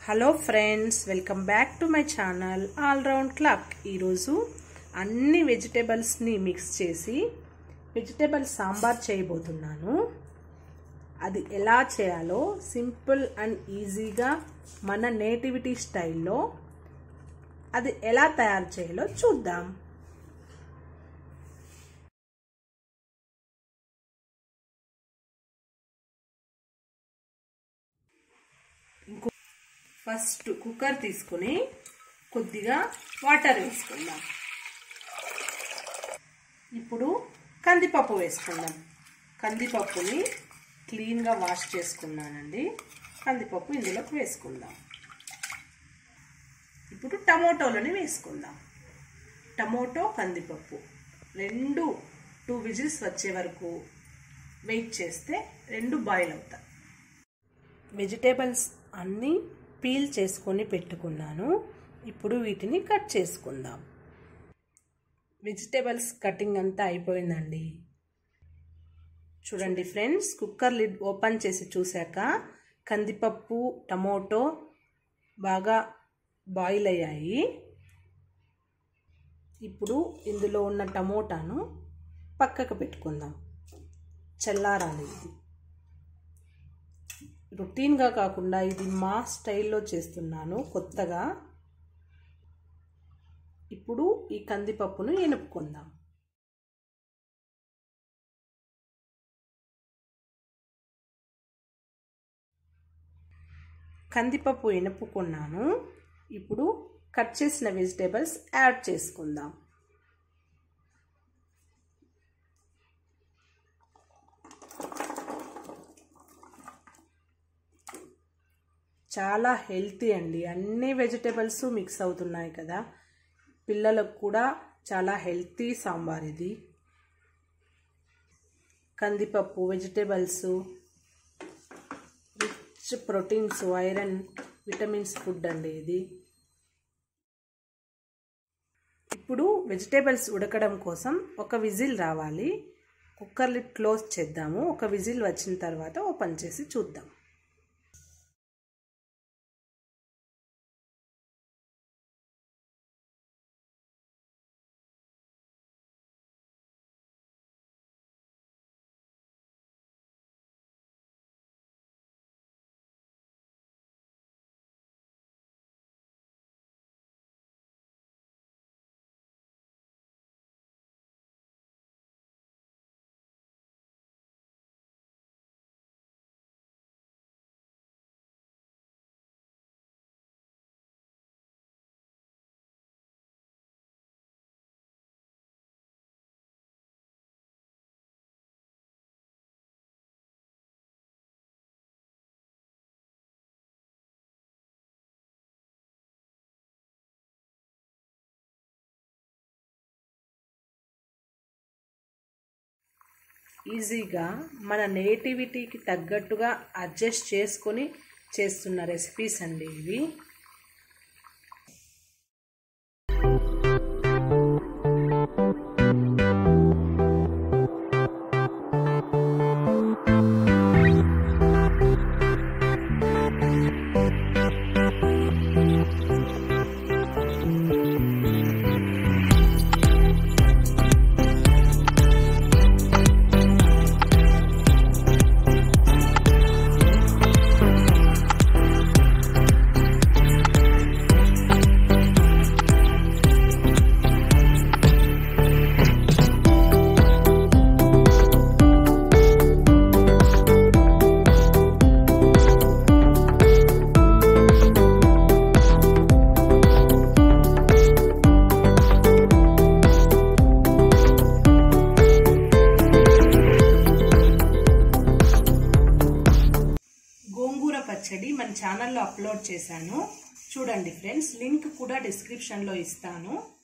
hello friends welcome back to my channel all round clock ఈరోజు అన్ని వెజిటేబుల్స్ని mix చేసి వెజిటేబుల్ సాంబార్ చేయబోతున్నాను అది ఎలా చేయాలో సింపుల్ అండ్ ఈజీగా మన నేటివిటీ స్టైల్లో అది ఎలా తయారు చేయాలో చూద్దాం ఫస్ట్ కుక్కర్ తీసుకుని కొద్దిగా వాటర్ వేసుకుందాం ఇప్పుడు కందిపప్పు వేసుకుందాం కందిపప్పుని క్లీన్గా వాష్ చేసుకున్నానండి కందిపప్పు ఇందులోకి వేసుకుందాం ఇప్పుడు టమోటోలని వేసుకుందాం టమోటో కందిపప్పు రెండు టూ విజిల్స్ వచ్చే వరకు వెయిట్ చేస్తే రెండు బాయిల్ అవుతాయి వెజిటేబుల్స్ అన్నీ పీల్ చేసుకొని పెట్టుకున్నాను ఇప్పుడు వీటిని కట్ చేసుకుందాం వెజిటేబుల్స్ కటింగ్ అంతా అయిపోయిందండి చూడండి ఫ్రెండ్స్ కుక్కర్ లిడ్ ఓపెన్ చేసి చూశాక కందిపప్పు టమోటో బాగా బాయిల్ అయ్యాయి ఇప్పుడు ఇందులో ఉన్న టమోటాను పక్కకు పెట్టుకుందాం చల్లారాలి ఇది రొటీన్గా కాకుండా ఇది మా స్టైల్లో చేస్తున్నాను కొత్తగా ఇప్పుడు ఈ కందిపప్పును ఎనుపుకుందాం కందిపప్పు ఎనుపుకున్నాను ఇప్పుడు కట్ చేసిన వెజిటేబుల్స్ యాడ్ చేసుకుందాం చాలా హెల్తీ అండి అన్ని వెజిటేబుల్స్ మిక్స్ అవుతున్నాయి కదా పిల్లలకు కూడా చాలా హెల్తీ సాంబార్ ఇది కందిపప్పు vegetables rich proteins iron vitamins food అండి ఇది ఇప్పుడు వెజిటేబుల్స్ ఉడకడం కోసం ఒక విజిల్ రావాలి కుక్కర్ లిడ్ క్లోజ్ చేద్దాము ఒక విజిల్ వచ్చిన తర్వాత ఓపెన్ చేసి చూద్దాం ఈజీగా మన నేటివిటీకి తగ్గట్టుగా అడ్జస్ట్ చేసుకొని చేస్తున్న రెసిపీస్ అండి ఇవి గోంగూర పచ్చడి మన ఛానల్లో అప్లోడ్ చేశాను చూడండి ఫ్రెండ్స్ లింక్ కూడా డిస్క్రిప్షన్లో ఇస్తాను